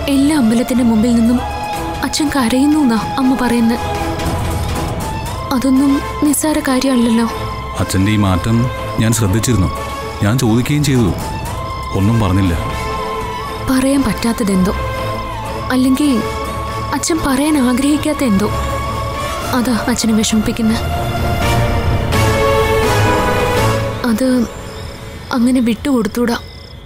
എല്ലാ അമ്പലത്തിന്റെ മുമ്പിൽ നിന്നും അച്ഛൻ കരയുന്നു എന്നാ അമ്മ പറയുന്നത് അതൊന്നും നിസ്സാര കാര്യമല്ലല്ലോ അച്ഛൻ്റെ ഈ മാറ്റം ഞാൻ ശ്രദ്ധിച്ചിരുന്നു ഞാൻ ചോദിക്കുകയും ചെയ്തു ഒന്നും പറഞ്ഞില്ല പറയാൻ പറ്റാത്തതെന്തോ അല്ലെങ്കിൽ അച്ഛൻ പറയാൻ ആഗ്രഹിക്കാത്ത എന്തോ അതാ അച്ഛനെ വിഷമിപ്പിക്കുന്നത് അത് അങ്ങനെ വിട്ടുകൊടുത്തൂടാ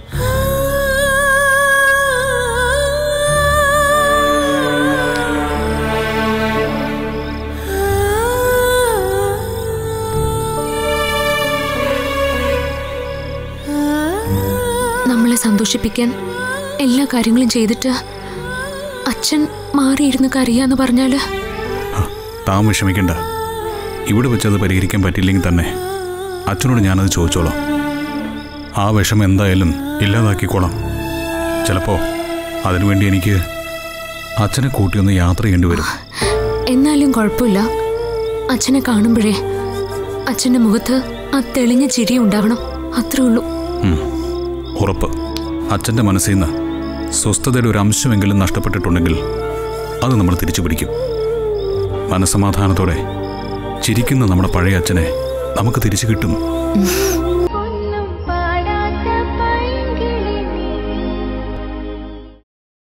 നമ്മളെ സന്തോഷിപ്പിക്കാൻ എല്ലാ കാര്യങ്ങളും ചെയ്തിട്ട് അച്ഛൻ മാറിയിരുന്ന് കരയാന്ന് പറഞ്ഞാല് ഹ, താൻ വിഷമിക്കണ്ട ഇവിടെ വെച്ചത് പരിഹരിക്കാൻ പറ്റിയില്ലെങ്കിൽ തന്നെ അച്ഛനോട് ഞാനത് ചോദിച്ചോളാം ആ വിഷം എന്തായാലും ഇല്ലാതാക്കിക്കോളാം ചിലപ്പോൾ അതിനുവേണ്ടി എനിക്ക് അച്ഛനെ കൂട്ടിയൊന്ന് യാത്ര ചെയ്യേണ്ടി വരും എന്നാലും കുഴപ്പമില്ല അച്ഛനെ കാണുമ്പോഴേ അച്ഛന്റെ മുഖത്ത് ആ തെളിഞ്ഞ ചിരി ഉണ്ടാവണം അത്രേ ഉള്ളൂ ഉം. ഉറപ്പ് അച്ഛൻ്റെ മനസ്സിൽ നിന്ന് സ്വസ്ഥതയുടെ ഒരു അംശമെങ്കിലും നഷ്ടപ്പെട്ടിട്ടുണ്ടെങ്കിൽ അത് നമ്മൾ തിരിച്ചു പിടിക്കും മനസ്സമാധാനത്തോടെ ചിരിക്കുന്ന നമ്മുടെ പഴയ അച്ഛനെ നമുക്ക് തിരിച്ചു കിട്ടും